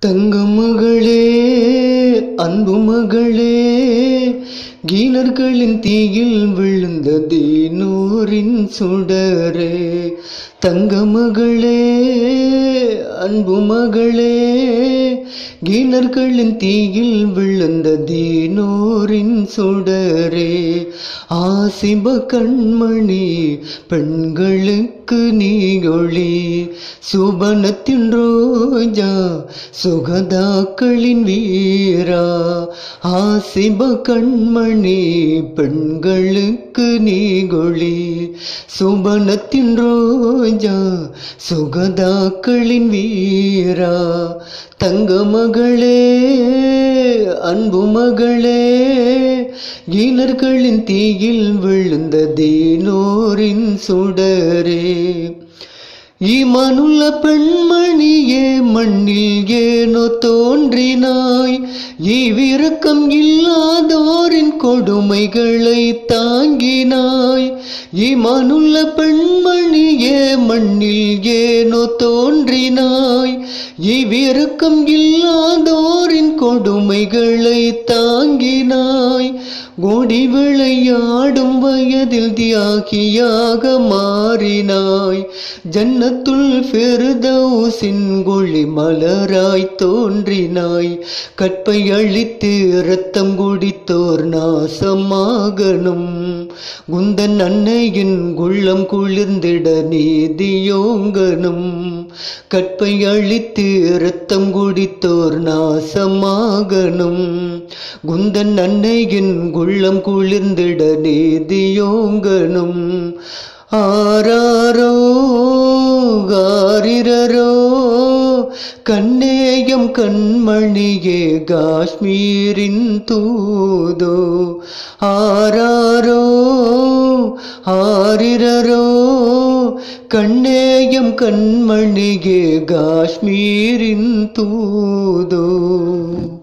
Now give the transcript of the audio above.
தங்க மகளே அன்பு மகளே கீனர்களின் தீயில் விழுந்த தீனூரின் சுடரே தங்க மகளே அன்பு மகளே கீனர்களின் தீயில் விழுந்த தீனோரின் சுடரே ஆசிப கண்மணி பெண்களுக்கு நீயொளி சுபனத்தின் ரோஜா சுகதாக்களின் வீரா ஆசிப கண்மணி பெண்களுக்கு நீகொளி சுபனத்தின் ரோஜா சுகதாக்களின் வீரா தங்க மகளே அன்பு மகளே ஈனர்களின் தீயில் விழுந்த தீனோரின் சுடரே ஈமானுள்ள பெண்மணியே மண்ணில் ஏனோ தோன்றினாய் ஈவிரக்கம் இல்லாதோரின் கொடுமைகளை தாங்கினாய் ஈமானுள்ள பெண்மணியே மண்ணில் ஏனோ தோன்றினாய் ஈவிரக்கம் இல்லாதோரின் கொடுமைகளை தாங்கினாய் ஓடி விளையாடும் வயதில் தியாகியாக மாறினாய் ஜன்னத்துள் ஃபெருதௌசின் குழி மலராய் தோன்றினாய் கற்பை அழித்து இரத்தம் குடித்தோர் நாசமாகணும் குந்தன் அன்னையின் குள்ளம் குளிர்ந்திட நீதியோங்கனும் கற்பை அழித்து இரத்தம் குடித்தோர் நாசமாகணும் குந்தன் அன்னையின் குள்ளம் குளிர்ந்திட நீதியோங்கனும் ஆராரோ காரிரரோ கண்ணேயம் கண்மணியே காஷ்மீரின் தூதோ ஆராரோ ஆரிரரோ கண்ணேயம் கண்மணியே காஷ்மீரின் தூதோ